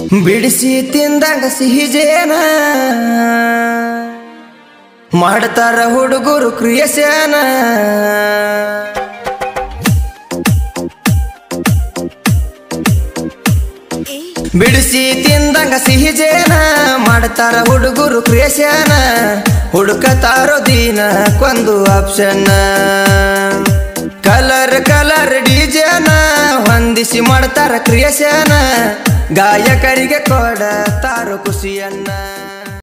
ಬಿಡಿಸಿ ತಿಂದಂಗ ಸಿಹಿ ಜೇನ ಮಾಡ್ತಾರ ಹುಡುಗರು ಕ್ರಿಯಸೇನ ಬಿಡಿಸಿ ತಿಂದಂಗ ಸಿಹಿ ಜೇನ ಮಾಡ್ತಾರ ಹುಡುಗರು ಕ್ರಿಯಸೇನ ಹುಡುಕತಾರೋ ದೀನ ಕೊಂದು ಆಪ್ಷನ್ ಕಲರ್ ಕಲರ್ ಡಿಜೆನ ಹೊಂದಿಸಿ ಮಾಡ್ತಾರ ಕ್ರಿಯಸೇನ ಗಾಯಕರಿಗೆ ಕೊಡತಾರೋ ಖುಷಿಯನ್ನ